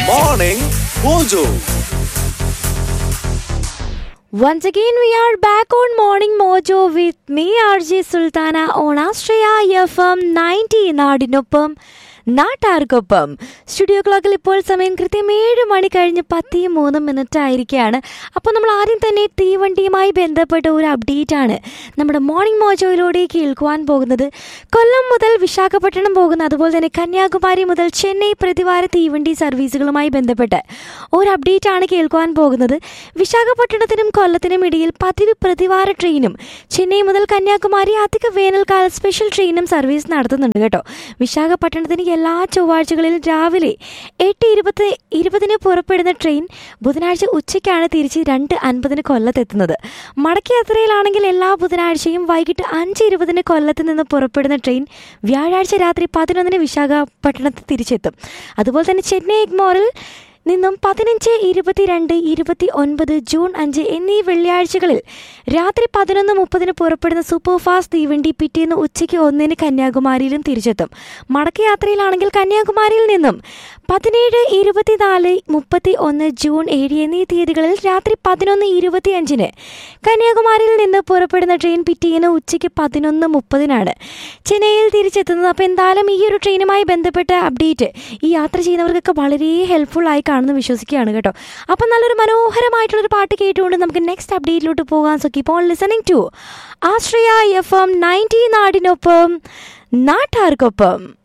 Morning Mojo. Once again, we are back on Morning Mojo with me, RJ Sultana, on Astraya FM 90 നാടിനൊപ്പം നാട്ടാർക്കൊപ്പം studio ക്ലോക്കിൽ ഇപ്പോൾ സമയം കൃത്യം ഏഴ് മണി കഴിഞ്ഞ് പത്തി മൂന്ന് മിനിറ്റ് ആയിരിക്കുകയാണ് അപ്പോൾ നമ്മൾ ആദ്യം തന്നെ തീവണ്ടിയുമായി ബന്ധപ്പെട്ട ഒരു അപ്ഡേറ്റ് ആണ് നമ്മുടെ മോർണിംഗ് മോജോയിലൂടെ കേൾക്കുവാൻ പോകുന്നത് കൊല്ലം മുതൽ വിശാഖപട്ടണം പോകുന്ന അതുപോലെ തന്നെ കന്യാകുമാരി മുതൽ ചെന്നൈ പ്രതിവാര തീവണ്ടി സർവീസുകളുമായി ബന്ധപ്പെട്ട് ഒരു അപ്ഡേറ്റ് ആണ് കേൾക്കുവാൻ പോകുന്നത് വിശാഖപട്ടണത്തിനും കൊല്ലത്തിനും ഇടയിൽ പതിവ് പ്രതിവാര ട്രെയിനും ചെന്നൈ മുതൽ കന്യാകുമാരി അധിക വേനൽക്കാല സ്പെഷ്യൽ ട്രെയിനും സർവീസ് നടത്തുന്നുണ്ട് കേട്ടോ വിശാഖപട്ടണത്തിന് എല്ലാ ചൊവ്വാഴ്ചകളിലും രാവിലെ എട്ട് ഇരുപത് ഇരുപതിന് പുറപ്പെടുന്ന ട്രെയിൻ ബുധനാഴ്ച ഉച്ചയ്ക്കാണ് തിരിച്ച് രണ്ട് അൻപതിന് കൊല്ലത്തെത്തുന്നത് മടക്കി യാത്രയിലാണെങ്കിൽ എല്ലാ ബുധനാഴ്ചയും വൈകിട്ട് അഞ്ച് ഇരുപതിന് കൊല്ലത്ത് നിന്ന് പുറപ്പെടുന്ന ട്രെയിൻ വ്യാഴാഴ്ച രാത്രി പതിനൊന്നിന് വിശാഖപട്ടണത്ത് തിരിച്ചെത്തും അതുപോലെ തന്നെ ചെന്നൈ എഗ്മോറിൽ നിന്നും പതിനഞ്ച് ഇരുപത്തിരണ്ട് ഇരുപത്തി ഒൻപത് ജൂൺ അഞ്ച് എന്നീ വെള്ളിയാഴ്ചകളിൽ രാത്രി പതിനൊന്ന് മുപ്പതിന് പുറപ്പെടുന്ന സൂപ്പർ ഫാസ്റ്റ് തീവണ്ടി പിറ്റേന്ന് ഉച്ചയ്ക്ക് ഒന്നിന് കന്യാകുമാരിയിലും തിരിച്ചെത്തും മടക്കയാത്രയിലാണെങ്കിൽ കന്യാകുമാരിയിൽ നിന്നും പതിനേഴ് ഇരുപത്തിനാല് മുപ്പത്തി ഒന്ന് ജൂൺ ഏഴ് എന്നീ തീയതികളിൽ രാത്രി പതിനൊന്ന് ഇരുപത്തി അഞ്ചിന് കന്യാകുമാരിയിൽ നിന്ന് പുറപ്പെടുന്ന ട്രെയിൻ പിറ്റേന്ന് ഉച്ചയ്ക്ക് പതിനൊന്ന് മുപ്പതിനാണ് ചെന്നൈയിൽ തിരിച്ചെത്തുന്നത് അപ്പോൾ എന്തായാലും ഈ ഒരു ട്രെയിനുമായി ബന്ധപ്പെട്ട അപ്ഡേറ്റ് ഈ യാത്ര ചെയ്യുന്നവർക്കൊക്കെ വളരെ ഹെൽപ്ഫുൾ ആയി കാണുന്നു വിശ്വസിക്കുകയാണ് കേട്ടോ അപ്പം നല്ലൊരു മനോഹരമായിട്ടുള്ളൊരു പാട്ട് കേട്ടുകൊണ്ട് നമുക്ക് നെക്സ്റ്റ് അപ്ഡേറ്റിലോട്ട് പോകാൻ so keep on listening to Ashraya F M ninety നാടിനൊപ്പം നാട്ടാർക്കൊപ്പം